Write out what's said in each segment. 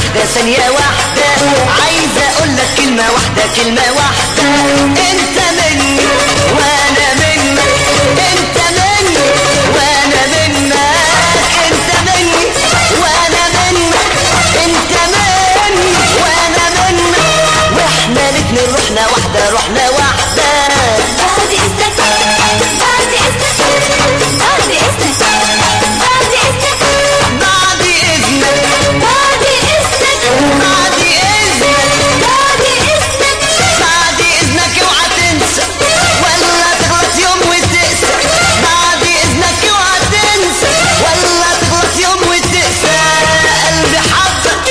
واحدة ثانية واحدة عايز اقول لك كلمة واحدة كلمة واحدة انت مني وانا منك انت مني وانا منك انت مني وانا منك انت مني وانا منك واحنا الاتنين رحنا واحدة رحنا واحدة بعد إذنك بعد إذنك بعد إذنك بعد إذنك بعد اذنك بعد إذنك بعد اذنك بعد إذنك بعد اذنك اوعى تنسى ولا تغلط يوم وتقسى بعد اذنك اوعى تنسى ولا تغلط يوم وتقسى قلبي حبك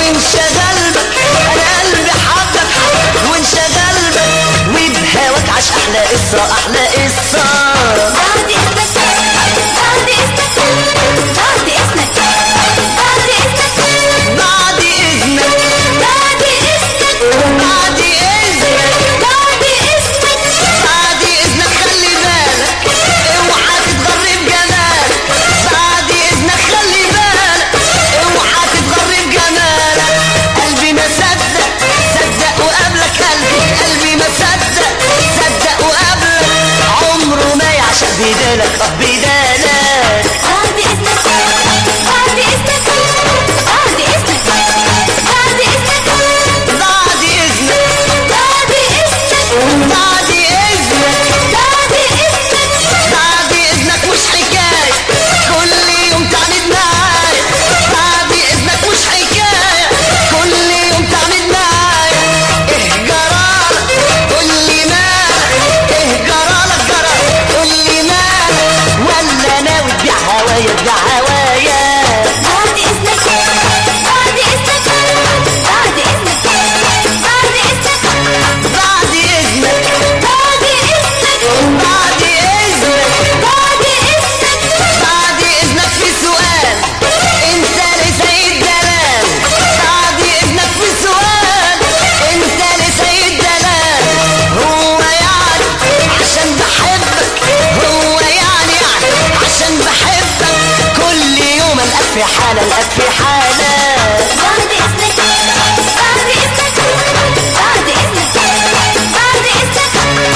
وانشغل بك انا قلبي حبك وانشغل بك وبهواك عاش احلى قصه احلى قصه بعد إذنك بعد إذنك بعد إذنك بعد إذنك بعد اذنك بعد إذنك بعد اذنك بعد إذنك بعد اذنك خلي بالك اوعى تتغر بجمالك بعد اذنك خلي بالك اوعى تتغر بجمالك قلبي ما صدق صدق وقابلك قلبي قلبي ما صدق صدق وقابلك عمره ما يعشق بدالك اه بدالك بعد إذنك بعد إذنك بعد إذنك بعد إذنك بعد اذنك بعد إذنك بعد اذنك بعد إذنك بعد اذنك مش حكاية كل يوم تعند معايا بعد اذنك مش حكاية كل يوم تعند معايا ايه جرالك قول لي مالك ايه جرالك جرالك قول لي مالك ولا ناوي تبيع هوايا تبيع هوايا بعد إذنك بعد إذنك بعد إذنك بعد إذنك بعد اذنك بعد إذنك بعد اذنك بعد إذنك بعد اذنك في سؤال انت لسيد دلال بعد اذنك في سؤال انت لسيد دلال هو يعني عشان بحبك هو يعني يعني عشان بحبك كل يوم القى في حالة القى في حالة بعد إذنك بعد إذنك بعد إذنك بعد إذنك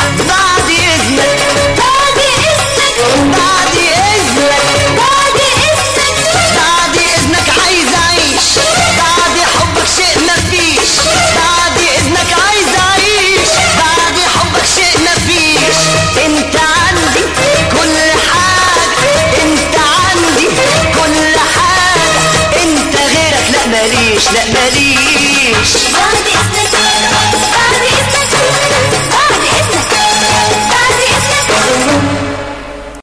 بعد اذنك بعد إذنك بعد اذنك بعد إذنك بعد اذنك عايز اعيش بعد حبك شيء مفيش بعد اذنك عايز اعيش بعد حبك شيء مفيش انت عندي كل حاجة انت عندي كل حاجة انت غيرك لا ماليش لا ماليش بعد